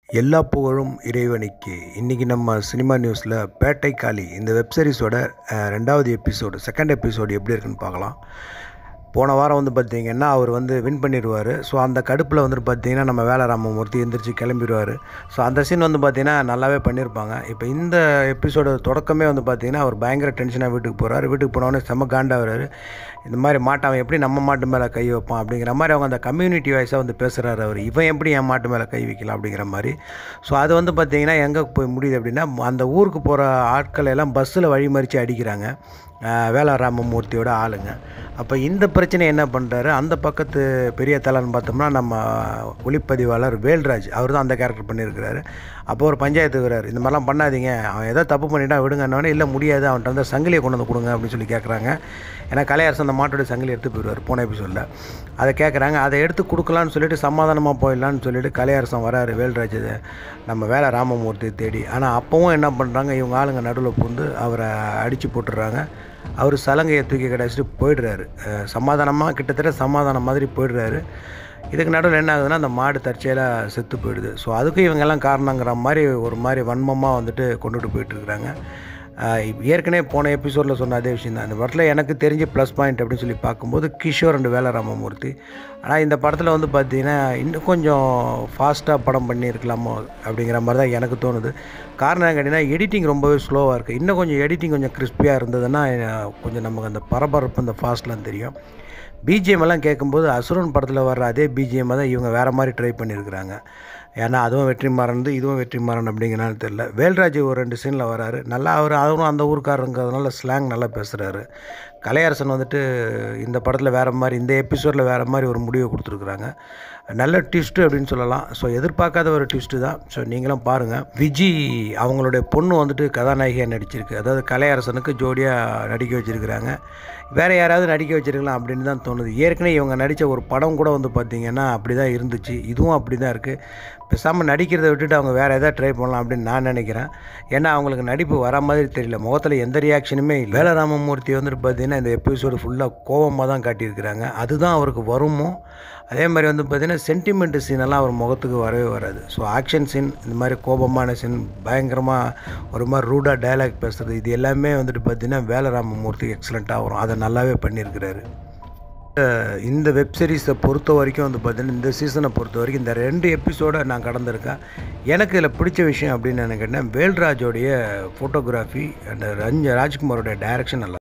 எல்லா புகழும் இறைவனுக்கு இன்றைக்கி நம்ம சினிமா நியூஸில் பேட்டை காளி இந்த வெப் சீரிஸோட அஹ், ரெண்டாவது எபிசோடு செகண்ட் எபிசோடு எப்படி இருக்குன்னு பார்க்கலாம் போன வாரம் வந்து பார்த்திங்கன்னா அவர் வந்து வின் பண்ணிடுவார் ஸோ அந்த கடுப்பில் வந்துட்டு பார்த்தீங்கன்னா நம்ம வேலராமமூர்த்தி எந்திரிச்சு கிளம்பிடுவார் ஸோ அந்த சீன் வந்து பார்த்திங்கன்னா நல்லாவே பண்ணியிருப்பாங்க இப்போ இந்த எபிசோட தொடக்கமே வந்து பார்த்திங்கன்னா அவர் பயங்கர டென்ஷனாக வீட்டுக்கு போகிறாரு வீட்டுக்கு போனோடனே செம்ம காண்டாகிறாரு இந்த மாதிரி மாட்டை அவன் எப்படி நம்ம மாட்டு மேலே கை வைப்பான் அப்படிங்கிற மாதிரி அவங்க அந்த கம்யூனிட்டி வாய்ஸாக வந்து பேசுகிறாரு அவர் இவன் எப்படி என் மாட்டு மேலே கை வைக்கலாம் அப்படிங்கிற மாதிரி ஸோ அது வந்து பார்த்திங்கன்னா எங்கே போய் முடியுது அப்படின்னா அந்த ஊருக்கு போகிற ஆட்களை எல்லாம் பஸ்ஸில் வழிமறித்து அடிக்கிறாங்க அஹ் வேலராமமூர்த்தியோட ஆளுங்க அப்போ இந்த பிரச்சனை என்ன பண்ணுறாரு அந்த பக்கத்து பெரிய தலைன்னு பார்த்தோம்னா நம்ம ஒளிப்பதிவாளர் வேல்ராஜ் அவர் தான் அந்த கேரக்டர் பண்ணியிருக்கிறாரு அப்போ ஒரு பஞ்சாயத்து வர்றாரு இந்த மாதிரிலாம் பண்ணாதீங்க அவன் ஏதோ தப்பு பண்ணிட்டா விடுங்கன்னொடனே இல்லை முடியாது அவன்கிட்ட வந்து சங்கிலியை கொண்டு வந்து கொடுங்க அப்படின்னு சொல்லி கேட்குறாங்க ஏன்னா கலையரசன் அந்த மாட்டோட சங்கிலி எடுத்து போயிடுவார் போன எபிசோடில் அதை கேட்குறாங்க அதை எடுத்து கொடுக்கலான்னு சொல்லிட்டு சமாதானமாக போயிடலான்னு சொல்லிட்டு கலையரசன் வராரு வேல்ராஜ் இது நம்ம வேலை ராமமூர்த்தி தேடி ஆனால் அப்போவும் என்ன பண்ணுறாங்க இவங்க ஆளுங்க நடுவில் புகுந்து அவரை அடித்து போட்டுடுறாங்க அவர் சலங்கையை தூக்கி கிடச்சிட்டு போயிடுறாரு அஹ் சமாதானமாக கிட்டத்தட்ட சமாதானம் மாதிரி போயிடுறாரு இதுக்கு நடுவில் என்ன ஆகுதுன்னா அந்த மாடு தற்செயலாக செத்து போயிடுது ஸோ அதுக்கும் இவங்கெல்லாம் காரணங்கிற மாதிரி ஒரு மாதிரி வன்மமாக வந்துட்டு கொண்டுட்டு போயிட்டுருக்குறாங்க ஏற்கனவே போன எபிசோடில் சொன்ன அதே விஷயம் தான் இந்த படத்தில் எனக்கு தெரிஞ்ச ப்ளஸ் பாயிண்ட் அப்படின்னு சொல்லி பார்க்கும்போது கிஷோர் அண்ட் வேலராமமூர்த்தி ஆனால் இந்த படத்தில் வந்து பார்த்தீங்கன்னா இன்னும் கொஞ்சம் ஃபாஸ்ட்டாக படம் பண்ணியிருக்கலாமோ அப்படிங்கிற மாதிரி தான் எனக்கு தோணுது காரணம் கேட்டிங்கன்னா எடிட்டிங் ரொம்பவே ஸ்லோவாக இருக்குது இன்னும் கொஞ்சம் எடிட்டிங் கொஞ்சம் கிறிஸ்பியாக இருந்ததுன்னா அஹ், கொஞ்சம் நமக்கு அந்த பரபரப்பு அந்த ஃபாஸ்ட்லாம் தெரியும் பிஜிஎம் எல்லாம் கேட்கும்போது அசுரன் படத்தில் வர்ற அதே பிஜிஎம் தான் இவங்க வேறு மாதிரி ட்ரை பண்ணியிருக்கிறாங்க ஏன்னா அதுவும் வெற்றிமாறன் இதுவும் வெற்றிமாறன் அப்படிங்கிறனால தெரியல வேல்ராஜ் ஒரு ரெண்டு சீனில் வராரு நல்லா அவர் அவரும் அந்த ஊருக்காரங்கிறதுனால ஸ்லாங் நல்லா பேசுகிறாரு கலையரசன் வந்துட்டு இந்த படத்தில் வேறு மாதிரி இந்த எபிசோடில் வேறு மாதிரி ஒரு முடிவை கொடுத்துருக்குறாங்க நல்ல ட்விஸ்ட்டு அப்படின்னு சொல்லலாம் ஸோ எதிர்பார்க்காத ஒரு ட்விஸ்ட்டு தான் ஸோ நீங்களும் பாருங்கள் விஜி அவங்களுடைய பொண்ணு வந்துட்டு கதாநாயகியாக நடிச்சிருக்கு அதாவது கலையரசனுக்கு ஜோடியாக நடிக்க வச்சுருக்கிறாங்க வேறு யாராவது நடிக்க வச்சிருக்கலாம் அப்படின்னு தான் தோணுது ஏற்கனவே இவங்க நடித்த ஒரு படம் கூட வந்து பார்த்திங்கன்னா அப்படி தான் இருந்துச்சு இதுவும் அப்படி தான் இருக்குது பேசாமல் நடிக்கிறத விட்டுட்டு அவங்க வேறு எதாவது ட்ரை பண்ணலாம் அப்படின்னு நான் நினைக்கிறேன் ஏன்னா அவங்களுக்கு நடிப்பு வர மாதிரி தெரியல முகத்தில் எந்த ரியாக்ஷனுமே இல்லை வேலராமமூர்த்தி வந்துட்டு பார்த்தீங்கன்னா இந்த எபிசோடு ஃபுல்லாக கோவமாக தான் காட்டியிருக்கிறாங்க அதுதான் அவருக்கு வருமோ அதே மாதிரி வந்து பார்த்திங்கன்னா சென்டிமெண்ட் சீனெல்லாம் அவர் முகத்துக்கு வரவே வராது ஸோ ஆக்ஷன் சீன் இந்த மாதிரி கோபமான சீன் பயங்கரமாக ஒரு மாதிரி ரூடாக டயலாக் பேசுகிறது இது எல்லாமே வந்துட்டு பார்த்திங்கன்னா வேலராமமூர்த்தி எக்ஸலண்ட்டாக வரும் அதை நல்லாவே பண்ணியிருக்கிறாரு அஹ் இந்த வெப் சீரிஸை பொறுத்த வரைக்கும் வந்து பார்த்தீங்கன்னா இந்த சீசனை பொறுத்த வரைக்கும் இந்த ரெண்டு எபிசோடை நான் கடந்திருக்கேன் எனக்கு இதில் பிடிச்ச விஷயம் அப்படின்னு நினைக்கிறேன் வேல்ராஜோடைய ஃபோட்டோகிராஃபி அண்ட் ரஞ்ச ராஜ்குமாரோட டைரக்ஷன் நல்லா